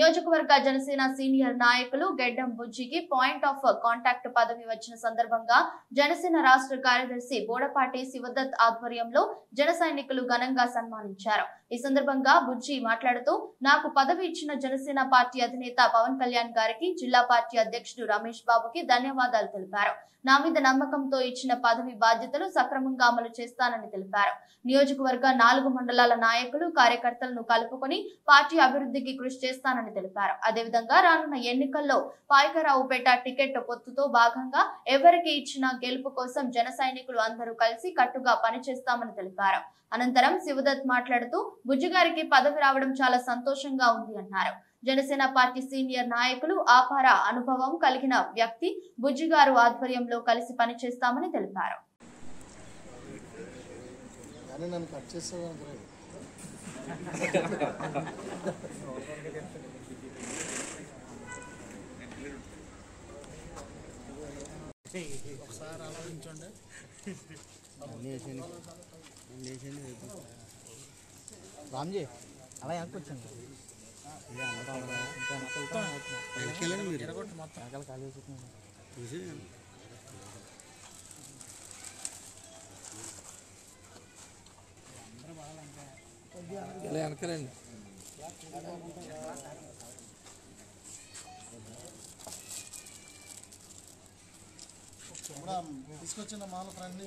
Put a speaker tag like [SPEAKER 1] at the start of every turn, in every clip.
[SPEAKER 1] నియోజకవర్గ జనసేన సీనియర్ నాయకులు గెడ్డం బుజ్జికి పాయింట్ ఆఫ్ కాంటాక్ట్ పదవి వచ్చిన సందర్భంగా జనసేన రాష్ట్ర కార్యదర్శి బోడపాటి శివదత్ ఆధ్వర్యంలో జన సైనికులు ఘనంగా సన్మానించారు ఈ సందర్భంగా బుజ్జి మాట్లాడుతూ నాకు పదవి ఇచ్చిన జనసేన పార్టీ అధినేత పవన్ కళ్యాణ్ గారికి జిల్లా పార్టీ అధ్యక్షుడు రమేష్ బాబుకి ధన్యవాదాలు తెలిపారు నా మీద నమ్మకంతో ఇచ్చిన పదవి బాధ్యతలు సక్రమంగా అమలు చేస్తానని తెలిపారు నియోజకవర్గ నాలుగు మండలాల నాయకులు కార్యకర్తలను కలుపుకొని పార్టీ అభివృద్ధికి కృషి చేస్తానని తెలిపారు అదేవిధంగా రానున్న ఎన్నికల్లో పాయకరావుపేట టికెట్ పొత్తుతో భాగంగా ఎవరికి ఇచ్చిన గెలుపు కోసం జన సైనికులు అందరూ కలిసి కట్టుగా పనిచేస్తామని తెలిపారు అనంతరం శివదత్ మాట్లాడుతూ బుజ్జిగారికి పదవి రావడం చాలా సంతోషంగా ఉంది అన్నారు జనసేన పార్టీ సీనియర్ నాయకులు ఆపార అనుభవం కలిగిన వ్యక్తి బుజ్జిగారు ఆధ్వర్యంలో కలిసి పనిచేస్తామని తెలిపారు
[SPEAKER 2] కానీ నన్ను కట్ చేస్తావు అనుకోలేదు ఒకసారి ఆలోచించండి
[SPEAKER 3] రామ్జీ అలా వెనకొచ్చాను
[SPEAKER 4] ఇలా వెనకరండి
[SPEAKER 2] ఇప్పుడు తీసుకొచ్చిన మాల ఫ్రెండ్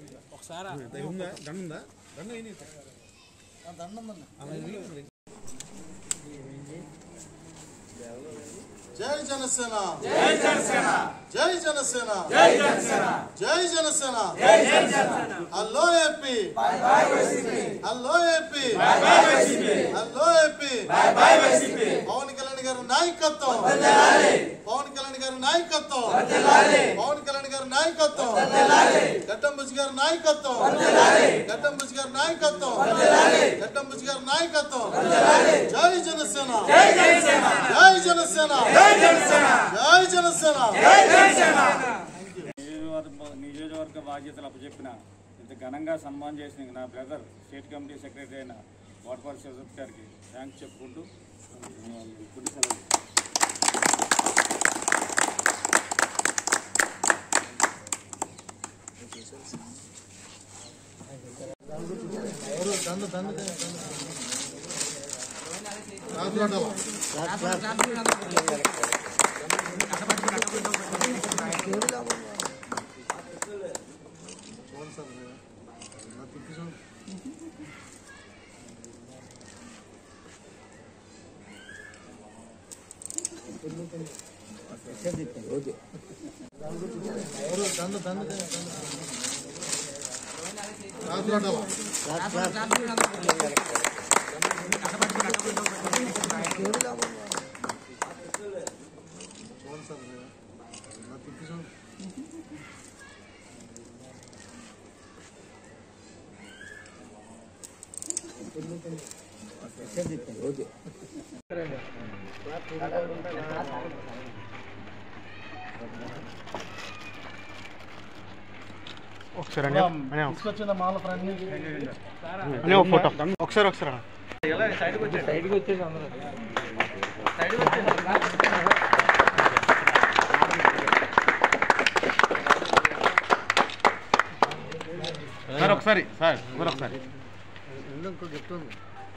[SPEAKER 2] దండ ఉందండి జై జనసేన జై జనసేన జై జనసేన జై జనసేన జై జనసేన జై Janasena hello AP bye bye YCP hello AP bye bye YCP hello AP bye bye YCP Pawan Kalyan గారి నాయకత్వం వర్ధిల్లాలి పవన్ కళ్యాణ్ గారి నాయకత్వం వర్ధిల్లాలి పవన్ కళ్యాణ్ గారి నాయకత్వం వర్ధిల్లాలి గడ్డం బుజ్జి గారి నాయకత్వం వర్ధిల్లాలి గడ్డం బుజ్జి గారి నాయకత్వం వర్ధిల్లాలి గడ్డం బుజ్జి గారి నాయకత్వం వర్ధిల్లాలి జై జనసేన జై జనసేన జై జనసేన జై జనసేన జై జనసేన జై జనసేన
[SPEAKER 5] నియోజకవర్గ నియోజకవర్గ బాధ్యతలు అప్పచెప్పిన ఇంత ఘనంగా సన్మానం చేసిన నా బ్రదర్ స్టేట్ కమిటీ సెక్రటరీ అయిన వాటపాటి శివదత్ గారికి థ్యాంక్స్ చెప్పుకుంటూ ఇప్పుడు సెలవు
[SPEAKER 2] ఎవరు దండ దండ రాజులాటవా చూడండి సార్ నా తిప్పి చూడండి ఎవరు దండ దండ రాజులాటవా చూడండి సార్ నా తిప్పి చూడండి
[SPEAKER 6] ఒకసారి
[SPEAKER 2] తీసుకొచ్చిన మాల ఫ్రెండ్
[SPEAKER 6] అనే ఒక ఫోటో ఒకసారి ఒకసారి అన్న.
[SPEAKER 4] సైడ్కి వచ్చేసి అందరూ
[SPEAKER 6] సార్ ఒకసారి సార్ సార్ ఒకసారి
[SPEAKER 2] ఇంకో గిఫ్ట్ ఉంది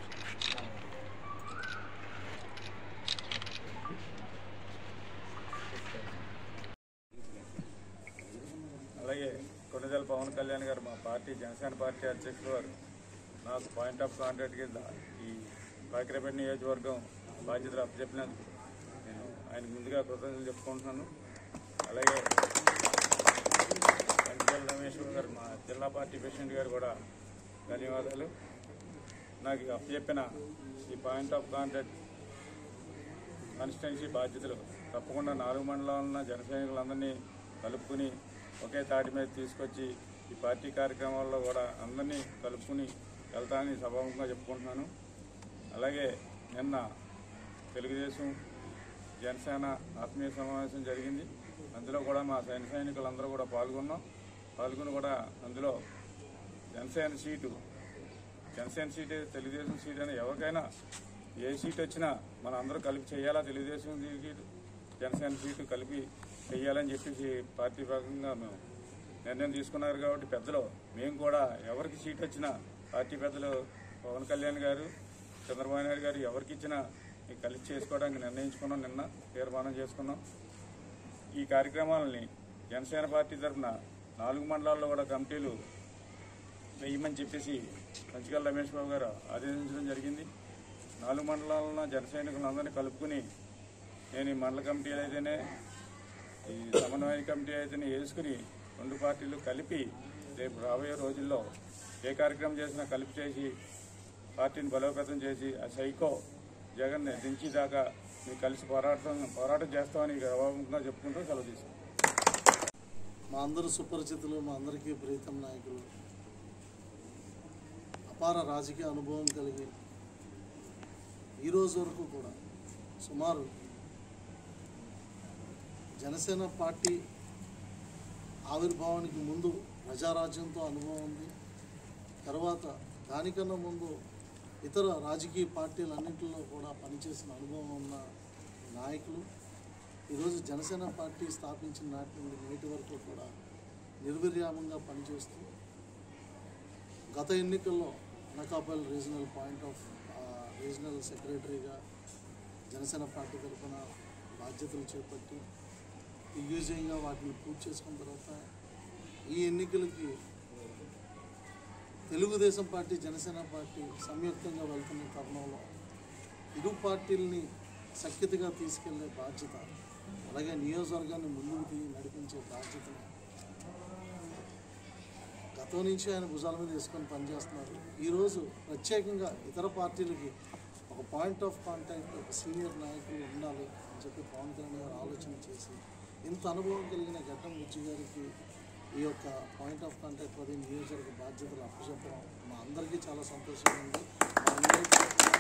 [SPEAKER 5] అలాగే కొన్నిదల పవన్ కళ్యాణ్ గారు మా పార్టీ జనసేన పార్టీ అధ్యక్షులు వారు నాకు పాయింట్ ఆఫ్ కాంటాక్ట్ కింద ఈ కాకిరేపేట నియోజకవర్గం బాధ్యతలు అప్పచెప్పినందుకు నేను ఆయనకు ముందుగా కృతజ్ఞతలు చెప్పుకుంటున్నాను అలాగే వెంకటేశ్వర రమేశ్వర్ గారు మా జిల్లా పార్టీ ప్రెసిడెంట్ గారు కూడా ధన్యవాదాలు నాకు అప్పచెప్పిన ఈ పాయింట్ ఆఫ్ కాంటాక్ట్ కాన్స్టిట్యున్సీ బాధ్యతలు తప్పకుండా నాలుగు మండలాల్లో ఉన్న జన సైనికులందరినీ కలుపుకుని ఒకే తాటి మీద తీసుకొచ్చి ఈ పార్టీ కార్యక్రమాల్లో కూడా అందరినీ కలుపుకుని వెళ్తానని సభాముఖంగా చెప్పుకుంటున్నాను అలాగే నిన్న తెలుగుదేశం జనసేన ఆత్మీయ సమావేశం జరిగింది అందులో కూడా మా సైన సైనికులందరూ కూడా పాల్గొన్నాం పాల్గొని కూడా అందులో Janasena seat Janasena seat Telugu Desam seat అని ఎవరికైనా ఏ సీట్ వచ్చినా మన అందరూ కలిపి చేయాలా తెలుగుదేశం సీటు జనసేన సీటు కలిపి చేయాలని చెప్పేసి పార్టీ భాగంగా మేము నిర్ణయం తీసుకున్నారు కాబట్టి పెద్దలు మేము కూడా ఎవరికి సీట్ వచ్చినా పార్టీ పెద్దలు పవన్ కళ్యాణ్ గారు చంద్రబాబు నాయుడు గారు ఎవరికి ఇచ్చినా ఈ కలిసి చేసుకోవడానికి నిర్ణయించుకున్నాం నిన్న తీర్మానం చేసుకున్నాం ఈ కార్యక్రమాలని జనసేన పార్టీ తరఫున నాలుగు మండలాల్లో కూడా కమిటీలు వేయమని చెప్పేసి కంచికల్ రమేష్ బాబు గారు ఆదేశించడం జరిగింది నాలుగు మండలాలను జన సైనికులందరినీ కలుపుకుని నేను ఈ మండల కమిటీలు అయితేనే ఈ సమన్వయ కమిటీ అయితేనే వేసుకుని రెండు పార్టీలు కలిపి రేపు రాబోయే రోజుల్లో ఏ కార్యక్రమం చేసినా కలిపి చేసి పార్టీని బలోపేతం చేసి ఆ సైకో జగన్ దించేదాకా మేము కలిసి పోరాటం పోరాటం చేస్తామని గర్వంగా చెప్పుకుంటూ సెలవు తీసుకుంటాం
[SPEAKER 2] మా అందరు సుపరిచితులు మా అందరికీ ప్రీతం నాయకులు అపార రాజకీయ అనుభవం కలిగి ఈ రోజు వరకు కూడా సుమారు జనసేన పార్టీ ఆవిర్భావానికి ముందు ప్రజారాజ్యంతో అనుభవం ఉంది తర్వాత దానికన్నా ముందు ఇతర రాజకీయ పార్టీలన్నింటిలో కూడా పనిచేసిన అనుభవం ఉన్న నాయకులు ఈరోజు జనసేన పార్టీ స్థాపించిన నాటి నుండి నేటి వరకు కూడా నిర్విర్యామంగా పనిచేస్తూ గత ఎన్నికల్లో అనకాపల్లి రీజనల్ పాయింట్ ఆఫ్ ఆ, రీజనల్ సెక్రటరీగా జనసేన పార్టీ తరఫున బాధ్యతలు చేపట్టి దిగ్విజయంగా వాటిని పూర్తి చేసుకున్న తర్వాత ఈ ఎన్నికలకి తెలుగుదేశం పార్టీ జనసేన పార్టీ సంయుక్తంగా వెళ్తున్న తరుణంలో ఇరు పార్టీలని సఖ్యతగా తీసుకెళ్లే బాధ్యత అలాగే నియోజకవర్గాన్ని ముందుకు తీ- నడిపించే బాధ్యతను గతం నుంచి ఆయన భుజాల మీద వేసుకొని పనిచేస్తున్నారు ఈరోజు ప్రత్యేకంగా ఇతర పార్టీలకి ఒక పాయింట్ ఆఫ్ కాంటాక్ట్ ఒక సీనియర్ నాయకులు ఉండాలి అని చెప్పి పవన్ కళ్యాణ్ గారు ఆలోచన చేసి ఇంత అనుభవం కలిగిన గడ్డం బుజ్జి గారికి ఈ యొక్క పాయింట్ ఆఫ్ కాంటాక్ట్ పది నియోజకవర్గ బాధ్యతలు అప్పచెప్పడం మా అందరికీ చాలా సంతోషంగా ఉంది మా అందరికీ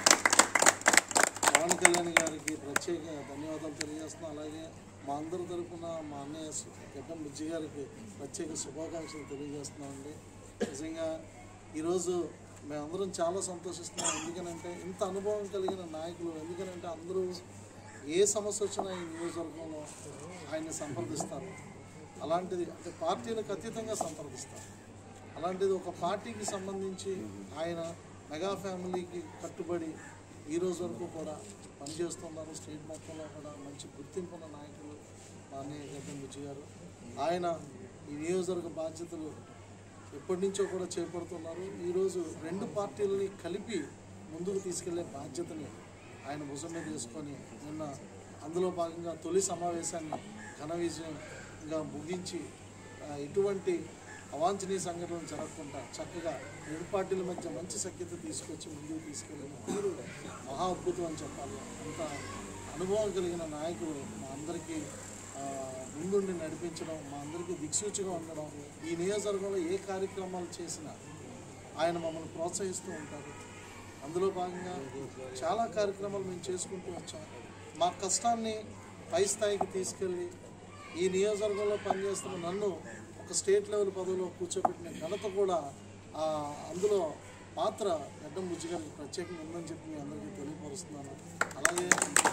[SPEAKER 2] పవన్ కళ్యాణ్ గారికి ప్రత్యేక ధన్యవాదాలు తెలియజేస్తున్నాం అలాగే మా అందరి తరపున మా అన్నయ్య సు- గడ్డం బుజ్జి గారికి ప్రత్యేక శుభాకాంక్షలు తెలియజేస్తున్నామండి నిజంగా ఈరోజు మేమందరం చాలా సంతోషిస్తున్నాం ఎందుకనంటే ఇంత అనుభవం కలిగిన నాయకులు ఎందుకనంటే అందరూ ఏ సమస్య వచ్చినా ఈ నియోజకవర్గంలో ఆయన్ని సంప్రదిస్తారు అలాంటిది అంటే పార్టీలకు అతీతంగా సంప్రదిస్తారు అలాంటిది ఒక పార్టీకి సంబంధించి ఆయన మెగా ఫ్యామిలీకి కట్టుబడి ఈ రోజు వరకు కూడా పనిచేస్తున్నారు స్టేట్ మొత్తంలో కూడా మంచి గుర్తింపు ఉన్న నాయకులు మా అన్నయ్య గడ్డం బుజ్జి గారు ఆయన ఈ నియోజకవర్గ బాధ్యతలు ఎప్పటి నుంచో కూడా చేపడుతున్నారు ఈరోజు రెండు పార్టీలని కలిపి ముందుకు తీసుకెళ్లే బాధ్యతని ఆయన భుజం మీద వేసుకొని నిన్న అందులో భాగంగా తొలి సమావేశాన్ని ఘన విజయంగా ముగించి ఆ, ఎటువంటి అవాంఛనీయ సంఘటనలు జరగకుండా చక్కగా రెండు పార్టీల మధ్య మంచి సఖ్యత తీసుకొచ్చి ముందుకు తీసుకెళ్ళిన తీరు మహా అద్భుతం అని చెప్పాలి అంత అనుభవం కలిగిన నాయకులు మా అందరికీ ఆ, ముందుండి నడిపించడం మా అందరికీ దిక్సూచిగా ఉండడం ఈ నియోజకవర్గంలో ఏ కార్యక్రమాలు చేసినా ఆయన మమ్మల్ని ప్రోత్సహిస్తూ ఉంటారు అందులో భాగంగా చాలా కార్యక్రమాలు మేము చేసుకుంటూ వచ్చాం మా కష్టాన్ని పై స్థాయికి తీసుకెళ్ళి ఈ నియోజకవర్గంలో పనిచేస్తున్న నన్ను ఒక స్టేట్ లెవెల్ పదవిలో కూర్చోబెట్టిన ఘనత కూడా ఆ, అందులో పాత్ర గడ్డం బుజ్జి గారికి ప్రత్యేకంగా ఉందని చెప్పి మీ అందరికీ తెలియపరుస్తున్నాను అలాగే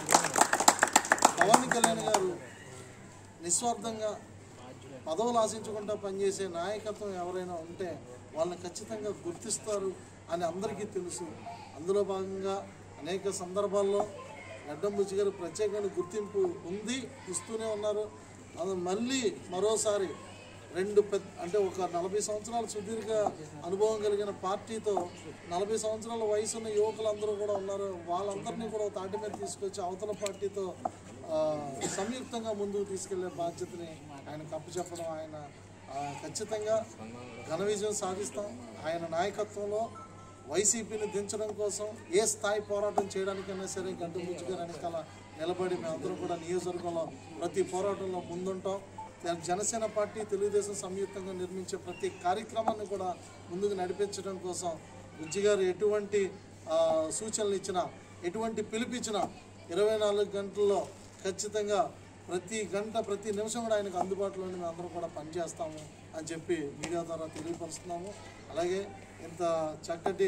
[SPEAKER 2] పవన్ కళ్యాణ్ గారు నిస్వార్థంగా పదవులు ఆశించకుండా పనిచేసే నాయకత్వం ఎవరైనా ఉంటే వాళ్ళని ఖచ్చితంగా గుర్తిస్తారు అని అందరికీ తెలుసు అందులో భాగంగా అనేక సందర్భాల్లో గడ్డం బుజ్జి గారు ప్రత్యేకమైన గుర్తింపు ఉంది ఇస్తూనే ఉన్నారు అది మళ్ళీ మరోసారి రెండు పెద్ద అంటే ఒక నలభై సంవత్సరాల సుదీర్ఘ అనుభవం కలిగిన పార్టీతో నలభై సంవత్సరాల వయసు ఉన్న యువకులందరూ కూడా ఉన్నారు వాళ్ళందరినీ కూడా ఒక తాటి మీద తీసుకొచ్చి అవతల పార్టీతో ఆ, సంయుక్తంగా ముందుకు తీసుకెళ్లే బాధ్యతని ఆయనకు అప్పచెప్పడం ఆయన ఆ, ఖచ్చితంగా ఘన విజయం సాధిస్తాం ఆయన నాయకత్వంలో వైసీపీని దించడం కోసం ఏ స్థాయి పోరాటం చేయడానికైనా సరే గడ్డ గారు వెనకాల నిలబడి మేమందరం కూడా నియోజకవర్గంలో ప్రతి పోరాటంలో ముందుంటాం తె- జనసేన పార్టీ తెలుగుదేశం సంయుక్తంగా నిర్మించే ప్రతి కార్యక్రమాన్ని కూడా ముందుకు నడిపించడం కోసం బుజ్జి గారు ఎటువంటి ఆ, సూచనలు ఇచ్చినా ఎటువంటి పిలిపించినా ఇరవై నాలుగు గంటల్లో ఖచ్చితంగా ప్రతి గంట ప్రతి నిమిషం కూడా ఆయనకు అందుబాటులోనే మేము అందరం కూడా పనిచేస్తాము అని చెప్పి మీడియా ద్వారా తెలియపరుస్తున్నాము అలాగే ఇంత చక్కటి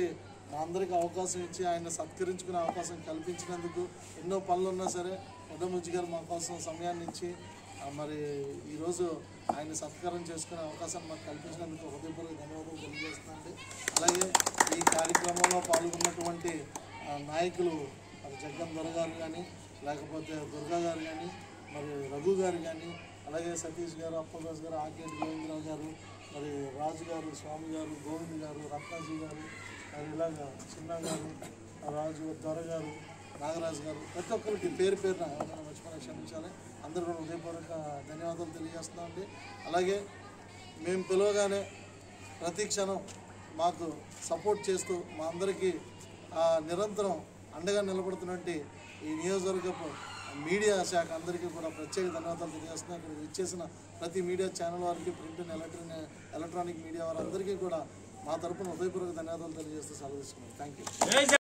[SPEAKER 2] మా అందరికీ అవకాశం ఇచ్చి ఆయన సత్కరించుకునే అవకాశం కల్పించినందుకు ఎన్నో పనులు ఉన్నా సరే పెద్దముజ్జి గారు మా కోసం సమయాన్ని ఇచ్చి ఆ, మరి ఈరోజు ఆయన సత్కారం చేసుకునే అవకాశాన్ని మాకు కల్పించినందుకు హృదయపూర్వక ధన్యవాదాలు తెలియజేస్తున్నానండి అలాగే ఈ కార్యక్రమంలో పాల్గొన్నటువంటి ఆ, నాయకులు మరి జగ్గం దొర గారు కానీ లేకపోతే దుర్గా గారు కానీ మరి రఘు గారు కానీ అలాగే సతీష్ గారు అప్పదాస్ గారు ఆకేటి గోవిందరావు గారు మరి రాజు గారు స్వామి గారు గోవింద్ గారు రత్నాజీ గారు మరి ఇలాగ చిన్న గారు రాజు దొర గారు నాగరాజు గారు ప్రతి ఒక్కరికి పేరు పేరున ఎవరైనా మర్చిపోయినా క్షమించాలి అందరూ కూడా హృదయపూర్వక ధన్యవాదాలు తెలియజేస్తున్నాం అండి అలాగే మేము పిలవగానే ప్రతి క్షణం మాకు సపోర్ట్ చేస్తూ మా అందరికీ ఆ, నిరంతరం అండగా నిలబడుతున్నటువంటి ఈ నియోజకవర్గపు మీడియా శాఖ అందరికీ కూడా ప్రత్యేక ధన్యవాదాలు తెలియజేస్తున్నాం ఇక్కడ ఇచ్చేసిన ప్రతి మీడియా ఛానల్ వారికి print and electronic electronic media వారందరికీ కూడా మా తరపున హృదయపూర్వక ధన్యవాదాలు తెలియజేస్తూ సెలవు తీసుకున్నాం థ్యాంక్ యూ